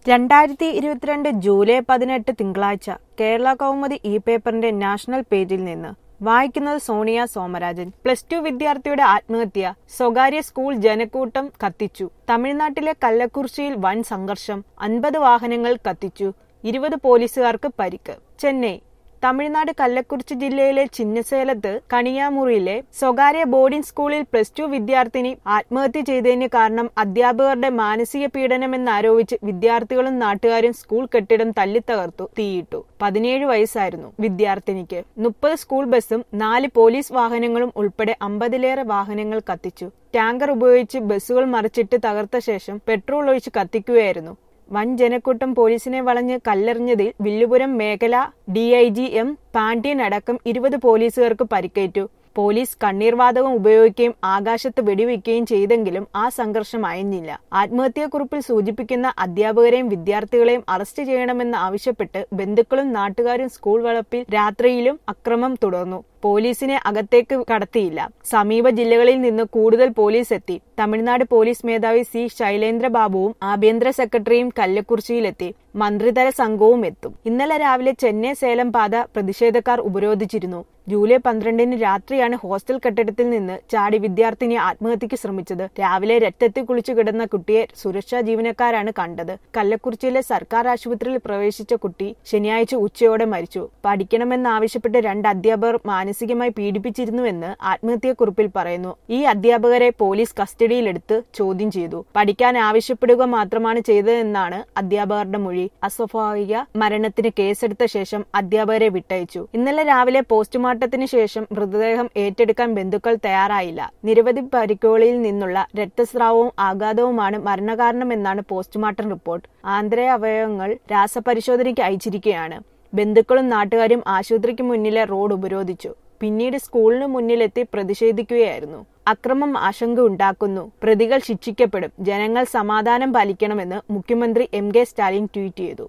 രണ്ടായിരത്തി ഇരുപത്തിരണ്ട് ജൂലൈ പതിനെട്ട് തിങ്കളാഴ്ച കേരള കൗമുദി ഇ പേപ്പറിന്റെ നാഷണൽ പേജിൽ നിന്ന് വായിക്കുന്നത് സോണിയ സോമരാജൻ പ്ലസ് ടു വിദ്യാർത്ഥിയുടെ ആത്മഹത്യ സ്വകാര്യ സ്കൂൾ ജനക്കൂട്ടം കത്തിച്ചു തമിഴ്നാട്ടിലെ കല്ലക്കുറിച്ചിയിൽ വൻ സംഘർഷം അൻപത് വാഹനങ്ങൾ കത്തിച്ചു ഇരുപത് പോലീസുകാർക്ക് പരിക്ക് ചെന്നൈ തമിഴ്നാട് കല്ലക്കുറിച്ചി ജില്ലയിലെ ചിന്നസേലത്ത് കണിയാമുറിയിലെ സ്വകാര്യ ബോർഡിംഗ് സ്കൂളിൽ പ്ലസ് ടു വിദ്യാർത്ഥിനി ആത്മഹത്യ ചെയ്തതിന് കാരണം അധ്യാപകരുടെ മാനസിക പീഡനമെന്നാരോപിച്ച് വിദ്യാർത്ഥികളും നാട്ടുകാരും സ്കൂൾ കെട്ടിടം തല്ലിത്തകർത്തു തീയിട്ടു പതിനേഴ് വയസ്സായിരുന്നു വിദ്യാർത്ഥിനിക്ക് മുപ്പത് സ്കൂൾ ബസ്സും നാല് പോലീസ് വാഹനങ്ങളും ഉൾപ്പെടെ അമ്പതിലേറെ വാഹനങ്ങൾ കത്തിച്ചു ടാങ്കർ ഉപയോഗിച്ച് ബസ്സുകൾ മറിച്ചിട്ട് തകർത്ത ശേഷം പെട്രോൾ ഒഴിച്ച് കത്തിക്കുകയായിരുന്നു വൻ ജനക്കൂട്ടം പോലീസിനെ വളഞ്ഞ് കല്ലെറിഞ്ഞതിൽ വില്ലുപുരം മേഖല D I G M Pandian അടക്കം ഇരുപത് പോലീസുകാർക്ക് പരിക്കേറ്റു പോലീസ് കണ്ണീർവാതകം ഉപയോഗിക്കുകയും ആകാശത്ത് വെടിവെക്കുകയും ചെയ്തെങ്കിലും ആ സംഘർഷം അയഞ്ഞില്ല ആത്മഹത്യാക്കുറിപ്പിൽ സൂചിപ്പിക്കുന്ന അധ്യാപകരെയും വിദ്യാർത്ഥികളെയും അറസ്റ്റ് ചെയ്യണമെന്ന് ആവശ്യപ്പെട്ട് ബന്ധുക്കളും നാട്ടുകാരും സ്കൂൾ വളപ്പിൽ രാത്രിയിലും അക്രമം തുടർന്നു പോലീസിനെ അകത്തേക്ക് കടത്തിയില്ല സമീപ ജില്ലകളിൽ നിന്ന് കൂടുതൽ പോലീസ് എത്തി തമിഴ്നാട് പോലീസ് മേധാവി സി ശൈലേന്ദ്ര ബാബുവും ആഭ്യന്തര സെക്രട്ടറിയും കല്ലക്കുറിച്ചിയിലെത്തി മന്ത്രിതല സംഘവും എത്തും ഇന്നലെ രാവിലെ ചെന്നൈ സേലം പാത പ്രതിഷേധക്കാർ ഉപരോധിച്ചിരുന്നു ജൂലൈ പന്ത്രണ്ടിന് രാത്രിയാണ് ഹോസ്റ്റൽ കെട്ടിടത്തിൽ നിന്ന് ചാടി വിദ്യാർത്ഥിനി ആത്മഹത്യക്ക് ശ്രമിച്ചത് രാവിലെ രക്തത്തിൽ കുളിച്ചു കിടന്ന കുട്ടിയെ സുരക്ഷാ ജീവനക്കാരാണ് കണ്ടത് കല്ലക്കുറിച്ചിയിലെ സർക്കാർ ആശുപത്രിയിൽ പ്രവേശിച്ച കുട്ടി ശനിയാഴ്ച ഉച്ചയോടെ മരിച്ചു പഠിക്കണമെന്നാവശ്യപ്പെട്ട് രണ്ട് അധ്യാപകർ മാനസികമായി പീഡിപ്പിച്ചിരുന്നുവെന്ന് ആത്മഹത്യാക്കുറിപ്പിൽ പറയുന്നു ഈ അധ്യാപകരെ പോലീസ് കസ്റ്റഡിയിലെടുത്ത് ചോദ്യം ചെയ്തു പഠിക്കാൻ ആവശ്യപ്പെടുക മാത്രമാണ് ചെയ്തതെന്നാണ് അധ്യാപകരുടെ മൊഴി അസ്വാഭാവിക മരണത്തിന് കേസെടുത്ത ശേഷം അധ്യാപകരെ വിട്ടയച്ചു ഇന്നലെ രാവിലെ പോസ്റ്റ്മോർട്ടത്തിന് ശേഷം മൃതദേഹം ഏറ്റെടുക്കാൻ ബന്ധുക്കൾ തയ്യാറായില്ല നിരവധി പരിക്കുകളിൽ നിന്നുള്ള രക്തസ്രാവവും ആഘാതവുമാണ് മരണകാരണമെന്നാണ് പോസ്റ്റ്മോർട്ടം റിപ്പോർട്ട് ആന്തര അവയവങ്ങൾ രാസപരിശോധനയ്ക്ക് അയച്ചിരിക്കുകയാണ് ബന്ധുക്കളും നാട്ടുകാരും ആശുപത്രിക്ക് മുന്നിലെ റോഡ് ഉപരോധിച്ചു പിന്നീട് സ്കൂളിന് മുന്നിലെത്തി പ്രതിഷേധിക്കുകയായിരുന്നു അക്രമം ആശങ്ക ഉണ്ടാക്കുന്നു പ്രതികൾ ശിക്ഷിക്കപ്പെടും ജനങ്ങൾ സമാധാനം പാലിക്കണമെന്ന് മുഖ്യമന്ത്രി എം കെ സ്റ്റാലിൻ ട്വീറ്റ് ചെയ്തു